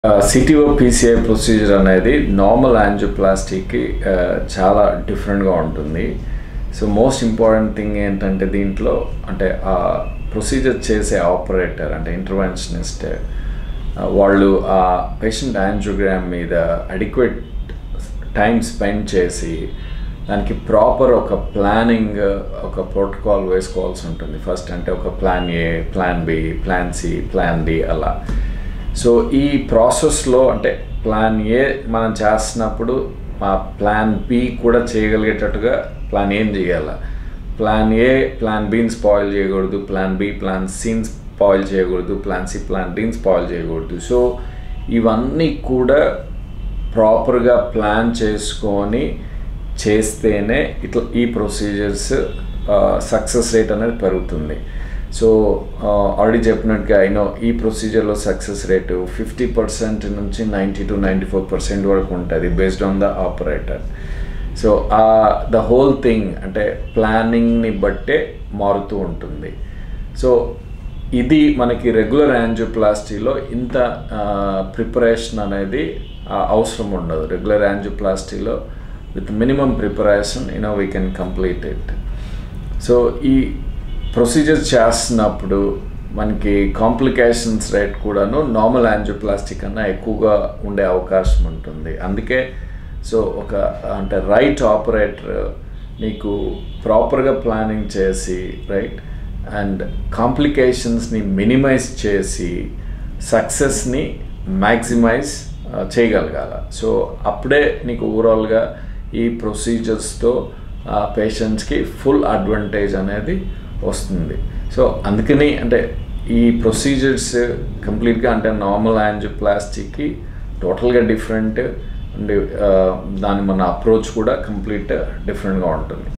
CTO PCI procedure అనేది normal యాంజియోప్లాస్టీకి చాలా డిఫరెంట్గా ఉంటుంది సో మోస్ట్ ఇంపార్టెంట్ థింగ్ ఏంటంటే దీంట్లో అంటే ఆ ప్రొసీజర్ చేసే ఆపరేటర్ అంటే ఇంటర్వెన్షనిస్ట్ వాళ్ళు ఆ పేషెంట్ యాంజియోగ్రామ్ మీద అడిక్వేట్ టైం స్పెండ్ చేసి దానికి ప్రాపర్ ఒక ప్లానింగ్ ఒక ప్రోటోకాల్ వేసుకోవాల్సి ఉంటుంది ఫస్ట్ అంటే ఒక plan A plan B plan C plan D అలా సో ఈ ప్రాసెస్లో అంటే ప్లాన్ ఏ మనం చేస్తున్నప్పుడు మా ప్లాన్ బి కూడా చేయగలిగేటట్టుగా ప్లాన్ ఏం చేయాలి ప్లాన్ ఏ ప్లాన్ బిని స్పాయిల్ చేయకూడదు ప్లాన్ బి ప్లాన్ సిని స్పాయిల్ చేయకూడదు ప్లాన్ సి ప్లాన్ డిని స్పాయిల్ చేయకూడదు సో ఇవన్నీ కూడా ప్రాపర్గా ప్లాన్ చేసుకొని చేస్తేనే ఇట్లా ఈ ప్రొసీజర్స్ సక్సెస్ రేట్ అనేది పెరుగుతుంది సో ఆల్రెడీ చెప్పినట్టుగా అయినో ఈ ప్రొసీజర్లో సక్సెస్ రేటు ఫిఫ్టీ పర్సెంట్ నుంచి ninety to ninety four percent వరకు ఉంటుంది based on the operator so the whole thing అంటే ప్లానింగ్ని బట్టే మారుతూ ఉంటుంది సో ఇది మనకి రెగ్యులర్ యాంజియోప్లాస్టీలో ఇంత ప్రిపరేషన్ అనేది అవసరం ఉండదు రెగ్యులర్ యాంజియోప్లాస్టీలో with minimum preparation you know we can complete it so ఈ ప్రొసీజర్ చేస్తున్నప్పుడు మనకి కాంప్లికేషన్స్ రేట్ కూడాను నార్మల్ యాంజియోప్లాస్టిక్ కన్నా ఎక్కువగా ఉండే అవకాశం ఉంటుంది అందుకే సో ఒక అంటే రైట్ ఆపరేటర్ నీకు ప్రాపర్గా ప్లానింగ్ చేసి రైట్ అండ్ కాంప్లికేషన్స్ని మినిమైజ్ చేసి సక్సెస్ని మ్యాక్సిమైజ్ చేయగలగాల సో అప్పుడే నీకు ఓవరాల్గా ఈ ప్రొసీజర్స్తో పేషెంట్స్కి ఫుల్ అడ్వాంటేజ్ అనేది వస్తుంది సో అందుకని అంటే ఈ ప్రొసీజర్స్ కంప్లీట్గా అంటే నార్మల్ యాంజియోప్లాస్టిక్కి టోటల్గా డిఫరెంట్ అండ్ దాని మన అప్రోచ్ కూడా కంప్లీట్ డిఫరెంట్గా ఉంటుంది